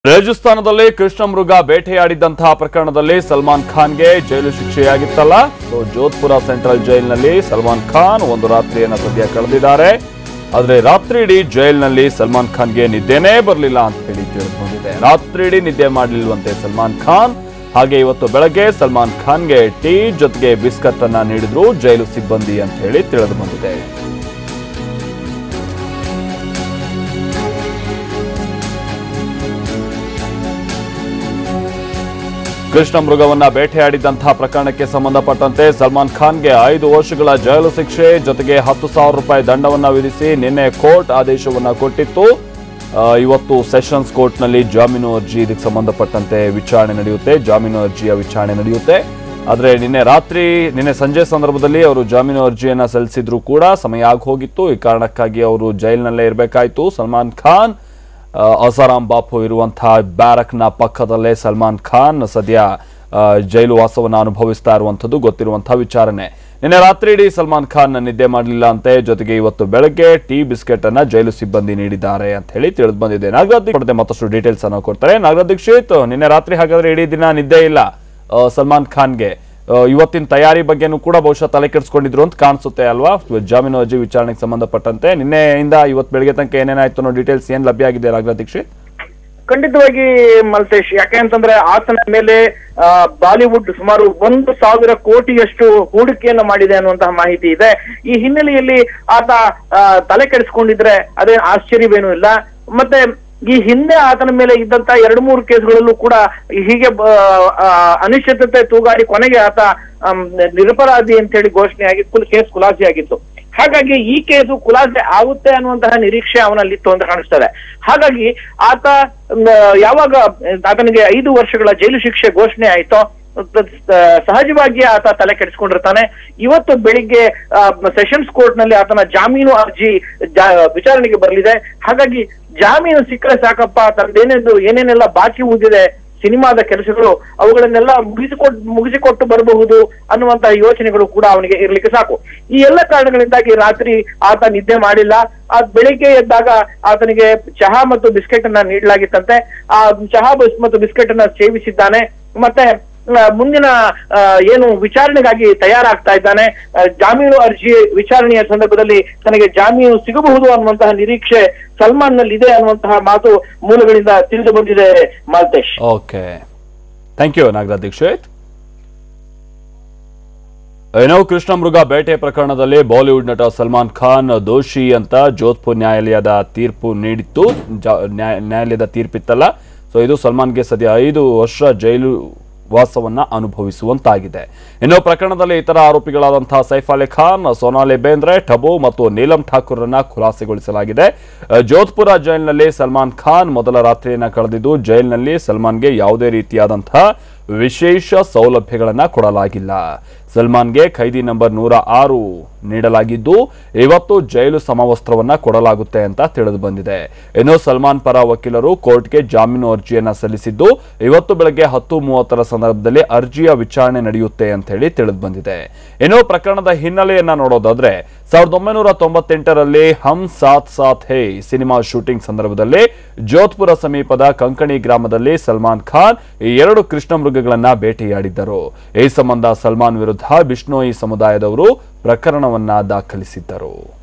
ರಾಜಸ್ಥಾನದಲ್ಲಿ ಕೃಷ್ಣ ಮೃಗ ಬೇಟೆಯಾಡಿದಂತಹ ಪ್ರಕರಣದಲ್ಲಿ ಸಲ್ಮಾನ್ ಖಾನ್ಗೆ ಜೈಲು ಶಿಕ್ಷೆಯಾಗಿತ್ತಲ್ಲ ಸೊ ಜೋಧ್ಪುರ ಸೆಂಟ್ರಲ್ ಜೈಲಿನಲ್ಲಿ ಸಲ್ಮಾನ್ ಖಾನ್ ಒಂದು ರಾತ್ರಿಯನ್ನ ಸದ್ಯ ಕಳೆದಿದ್ದಾರೆ ಆದ್ರೆ ರಾತ್ರಿ ಇಡೀ ಜೈಲಿನಲ್ಲಿ ಸಲ್ಮಾನ್ ಖಾನ್ಗೆ ನಿದ್ದೆನೇ ಬರಲಿಲ್ಲ ಅಂತ ಹೇಳಿ ತಿಳಿದು ಬಂದಿದೆ ರಾತ್ರಿ ಇಡೀ ನಿದ್ದೆ ಮಾಡಲಿಲ್ವಂತೆ ಸಲ್ಮಾನ್ ಖಾನ್ ಹಾಗೆ ಇವತ್ತು ಬೆಳಗ್ಗೆ ಸಲ್ಮಾನ್ ಖಾನ್ಗೆ ಟೀ ಜೊತೆಗೆ ಬಿಸ್ಕಟ್ ಅನ್ನ ನೀಡಿದ್ರು ಜೈಲು ಸಿಬ್ಬಂದಿ ಅಂತ ಹೇಳಿ ತಿಳಿದು ಬಂದಿದೆ ಕೃಷ್ಣ ಮೃಗವನ್ನ ಬೇಟೆಯಾಡಿದಂತಹ ಪ್ರಕರಣಕ್ಕೆ ಸಂಬಂಧಪಟ್ಟಂತೆ ಸಲ್ಮಾನ್ ಖಾನ್ಗೆ ಐದು ವರ್ಷಗಳ ಜೈಲು ಶಿಕ್ಷೆ ಜೊತೆಗೆ ಹತ್ತು ಸಾವಿರ ರೂಪಾಯಿ ದಂಡವನ್ನ ವಿಧಿಸಿ ನಿನ್ನೆ ಕೋರ್ಟ್ ಆದೇಶವನ್ನ ಕೊಟ್ಟಿತ್ತು ಆ, ಇವತ್ತು ಸೆಷನ್ಸ್ ಕೋರ್ಟ್ನಲ್ಲಿ ಜಾಮೀನು ಅರ್ಜಿ ಇದಕ್ಕೆ ಸಂಬಂಧಪಟ್ಟಂತೆ ವಿಚಾರಣೆ ನಡೆಯುತ್ತೆ ಜಾಮೀನು ಅರ್ಜಿಯ ವಿಚಾರಣೆ ನಡೆಯುತ್ತೆ ಆದ್ರೆ ನಿನ್ನೆ ರಾತ್ರಿ ನಿನ್ನೆ ಸಂಜೆ ಸಂದರ್ಭದಲ್ಲಿ ಅವರು ಜಾಮೀನು ಅರ್ಜಿಯನ್ನ ಸಲ್ಲಿಸಿದ್ರು ಕೂಡ ಸಮಯ ಆಗಿ ಹೋಗಿತ್ತು ಈ ಕಾರಣಕ್ಕಾಗಿ ಅವರು ಜೈಲಿನಲ್ಲೇ ಇರಬೇಕಾಯಿತು ಸಲ್ಮಾನ್ ಖಾನ್ ಆ, ಅಸಾರಾಂ ಬಾಪು ಇರುವಂತಹ ಬ್ಯಾರಕ್ನ ಪಕ್ಕದಲ್ಲೇ ಸಲ್ಮಾನ್ ಖಾನ್ ಸದ್ಯ ಆ, ಜೈಲು ವಾಸವನ್ನು ಅನುಭವಿಸ್ತಾ ಇರುವಂಥದ್ದು ಗೊತ್ತಿರುವಂತಹ ವಿಚಾರಣೆ ನಿನ್ನೆ ರಾತ್ರಿ ಇಡೀ ಸಲ್ಮಾನ್ ಖಾನ್ ನಿದ್ದೆ ಮಾಡಲಿಲ್ಲ ಅಂತೆ ಜೊತೆಗೆ ಇವತ್ತು ಬೆಳಗ್ಗೆ ಟೀ ಬಿಸ್ಕೆಟ್ ಅನ್ನ ಜೈಲು ಸಿಬ್ಬಂದಿ ನೀಡಿದ್ದಾರೆ ಅಂತ ಹೇಳಿ ತಿಳಿದು ಬಂದಿದೆ ನಾಗರಾಜ್ ದೀಕ್ಷಿತ್ ಮತ್ತಷ್ಟು ಡೀಟೇಲ್ಸ್ ಅನ್ನು ಕೊಡ್ತಾರೆ ನಾಗರಾಜ್ ದೀಕ್ಷಿತ್ ನಿನ್ನೆ ರಾತ್ರಿ ಹಾಗಾದ್ರೆ ಇಡೀ ದಿನ ನಿದ್ದೆ ಇಲ್ಲ ಆ, ಸಲ್ಮಾನ್ ಖಾನ್ಗೆ ಆ, ಇವತ್ತಿನ ತಯಾರಿ ಬಗ್ಗೆನೂ ಕೂಡ ಬಹುಶಃ ತಲೆ ಕೆಡಿಸ್ಕೊಂಡಿದ್ರು ಅಂತ ಕಾಣಿಸುತ್ತೆ ಅಲ್ವಾ ಜಾಮೀನು ಅರ್ಜಿ ವಿಚಾರಣೆಗೆ ಸಂಬಂಧಪಟ್ಟಂತೆ ನಿನ್ನೆಯಿಂದ ಇವತ್ತು ಬೆಳಗ್ಗೆ ತನಕ ಏನೇನಾಯ್ತು ಅನ್ನೋ ಡೀಟೇಲ್ಸ್ ಏನ್ ಲಭ್ಯ ಆಗಿದೆ ನಾಗರಾಜ್ ದೀಕ್ಷಿತ್ ಖಂಡಿತವಾಗಿ ಮಲ್ತೇಶ್ ಯಾಕೆ ಅಂತಂದ್ರೆ ಆತನ ಮೇಲೆ ಆ, ಬಾಲಿವುಡ್ ಸುಮಾರು ಒಂದು ಸಾವಿರ ಕೋಟಿಯಷ್ಟು ಹೂಡಿಕೆಯನ್ನು ಮಾಡಿದೆ ಅನ್ನುವಂತಹ ಮಾಹಿತಿ ಇದೆ ಈ ಹಿನ್ನೆಲೆಯಲ್ಲಿ ಆತ ಆ, ತಲೆ ಕೆಡಿಸ್ಕೊಂಡಿದ್ರೆ ಅದೇ ಆಶ್ಚರ್ಯವೇನೂ ಇಲ್ಲ ಮತ್ತೆ ಈ ಹಿಂದೆ ಆತನ ಮೇಲೆ ಇದ್ದಂತ ಎರಡು ಮೂರು ಕೇಸ್ಗಳಲ್ಲೂ ಕೂಡ ಹೀಗೆ ಬ- ಆ, ಅನಿಶ್ಚಿತತೆ ತೂಗಾಡಿ ಕೊನೆಗೆ ಆತ ಆಮ್, ನಿರಪರಾಧಿ ಅಂತ ಹೇಳಿ ಘೋಷಣೆಯಾಗಿ ಕುಲ್- ಕೇಸ್ ಖುಲಾಸೆಯಾಗಿತ್ತು ಹಾಗಾಗಿ ಈ ಕೇಸು ಖುಲಾಸೆ ಆಗುತ್ತೆ ಅನ್ನುವಂತಹ ನಿರೀಕ್ಷೆ ಅವನಲ್ಲಿತ್ತು ಅಂತ ಕಾಣಿಸ್ತದೆ ಹಾಗಾಗಿ ಆತ ಮ್, ಯಾವಾಗ ಆತನಿಗೆ ಐದು ವರ್ಷಗಳ ಜೈಲು ಶಿಕ್ಷೆ ಘೋಷಣೆ ಆಯ್ತೋ ತ- ತ- ಸಹಜವಾಗಿ ಆತ ತಲೆ ಕೆಡಿಸ್ಕೊಂಡಿರ್ತಾನೆ ಇವತ್ತು ಬೆಳಿಗ್ಗೆ ಸೆಷನ್ಸ್ ಕೋರ್ಟ್ ನಲ್ಲಿ ಆತನ ಜಾಮೀನು ಅರ್ಜಿ ಜಾ- ವಿಚಾರಣೆಗೆ ಬರಲಿದೆ ಹಾಗಾಗಿ ಜಾಮೀನು ಸಿಕ್ಕರೆ ಸಾಕಪ್ಪ ತನ್ನದೇನೇನು ಏನೇನೆಲ್ಲ ಬಾಕಿ ಉಳಿದಿದೆ ಸಿನಿಮಾದ ಕೆಲಸಗಳು ಅವುಗಳನ್ನೆಲ್ಲ ಮುಗಿಸಿಕೊಟ್ ಮುಗಿಸಿಕೊಟ್ಟು ಬರಬಹುದು ಅನ್ನುವಂತಹ ಯೋಚನೆಗಳು ಕೂಡ ಅವನಿಗೆ ಇರ್ಲಿಕ್ಕೆ ಸಾಕು ಈ ಎಲ್ಲ ಕಾರಣಗಳಿಂದಾಗಿ ರಾತ್ರಿ ಆತ ನಿದ್ದೆ ಮಾಡಿಲ್ಲ ಆ ಬೆಳಿಗ್ಗೆ ಎದ್ದಾಗ ಆತನಿಗೆ ಚಹಾ ಮತ್ತು ಬಿಸ್ಕೆಟ್ ಅನ್ನ ನೀಡಲಾಗಿತ್ತಂತೆ ಆ ಚಹಾ ಬಸ್ ಮತ್ತು ಬಿಸ್ಕೆಟ್ ಅನ್ನ ಸೇವಿಸಿದ್ದಾನೆ ಮತ್ತೆ ಆ, ಮುಂದಿನ ಆ, ಏನು ವಿಚಾರಣೆಗಾಗಿ ತಯಾರಾಗ್ತಾ ಇದ್ದಾನೆ ಆ, ಜಾಮೀನು ಅರ್ಜಿ ವಿಚಾರಣೆಯ ಸಂದರ್ಭದಲ್ಲಿ ತನಗೆ ಜಾಮೀನು ಸಿಗಬಹುದು ಅನ್ನುವಂತಹ ನಿರೀಕ್ಷೆ ಸಲ್ಮಾನ್ ನಲ್ಲಿ ಇದೆ ಅನ್ನುವಂತಹ ಮಾತು ಮೂಲಗಳಿಂದ ತಿಳಿದು ಬಂದಿದೆ Malthesh okay thank you Nagaraj Dikshit ಏನೋ ಕೃಷ್ಣ ಮೃಗ ಬೇಟೆ ಪ್ರಕರಣದಲ್ಲಿ ಬಾಲಿವುಡ್ ನಟ ಸಲ್ಮಾನ್ ಖಾನ್ ದೋಷಿ ಅಂತ ಜೋಧ್ಪುರ್ ನ್ಯಾಯಾಲಯದ ತೀರ್ಪು ನೀಡಿತ್ತು ಜ- ನ್ಯಾಯ- ನ್ಯಾಯಾಲಯದ ತೀರ್ಪಿತ್ತಲ್ಲ ಸೊ ಇದು ಸಲ್ಮಾನ್ಗೆ ಸದ್ಯ ಐದು ವರ್ಷ ಜೈಲು ವಾಸವನ್ನ ಅನುಭವಿಸುವಂತಾಗಿದೆ ಇನ್ನು ಪ್ರಕರಣದಲ್ಲಿ ಇತರ ಆರೋಪಿಗಳಾದಂತಹ ಸೈಫ್ ಅಲಿ ಖಾನ್ ಸೋನಾಲಿ ಬೇಂದ್ರೆ ಟಬು ಮತ್ತು ನೀಲಂ ಠಾಕೂರ್ರನ್ನ ಖುಲಾಸೆಗೊಳಿಸಲಾಗಿದೆ ಅಹ್, ಜೋಧ್ಪುರ ಜೈಲಿನಲ್ಲಿ ಸಲ್ಮಾನ್ ಖಾನ್ ಮೊದಲ ರಾತ್ರಿಯನ್ನ ಕಳೆದಿದ್ದು ಜೈಲಿನಲ್ಲಿ ಸಲ್ಮಾನ್ಗೆ ಯಾವುದೇ ರೀತಿಯಾದಂತಹ ವಿಶೇಷ ಸೌಲಭ್ಯಗಳನ್ನ ಕೊಡಲಾಗಿಲ್ಲ ಸಲ್ಮಾನ್ಗೆ ಖೈದಿ ನಂಬರ್ ನೂರ ಆರು ನೀಡಲಾಗಿದ್ದು ಇವತ್ತು ಜೈಲು ಸಮವಸ್ತ್ರವನ್ನ ಕೊಡಲಾಗುತ್ತೆ ಅಂತ ತಿಳಿದು ಬಂದಿದೆ ಇನ್ನು ಸಲ್ಮಾನ್ ಪರ ವಕೀಲರು ಕೋರ್ಟ್ಗೆ ಜಾಮೀನು ಅರ್ಜಿಯನ್ನ ಸಲ್ಲಿಸಿದ್ದು ಇವತ್ತು ಬೆಳಗ್ಗೆ ಹತ್ತು ಮೂವತ್ತರ ಸಂದರ್ಭದಲ್ಲಿ ಅರ್ಜಿಯ ವಿಚಾರಣೆ ನಡೆಯುತ್ತೆ ಅಂತ ಹೇಳಿ ತಿಳಿದು ಬಂದಿದೆ ಇನ್ನು ಪ್ರಕರಣದ ಹಿನ್ನೆಲೆಯನ್ನ ನೋಡೋದಾದ್ರೆ ಸಾವಿರದ ಒಂಬೈನೂರ ತೊಂಬತ್ತೆಂಟರಲ್ಲಿ ಹಮ್ ಸಾತ್ ಸಾತ್ ಹೇ ಸಿನಿಮಾ ಶೂಟಿಂಗ್ ಸಂದರ್ಭದಲ್ಲಿ ಜೋಧ್ಪುರ ಸಮೀಪದ ಕಂಕಣಿ ಗ್ರಾಮದಲ್ಲಿ ಸಲ್ಮಾನ್ ಖಾನ್ ಈ ಎರಡು ಕೃಷ್ಣ ಮೃಗಗಳನ್ನ ಬೇಟೆಯಾಡಿದ್ದರು ಈ ಸಂಬಂಧ ಸಲ್ಮಾನ್ ವಿರುದ್ಧ ಬಿಷ್ಣೋಯಿ ಸಮುದಾಯದವರು ಪ್ರಕರಣವನ್ನ ದಾಖಲಿಸಿದ್ದರು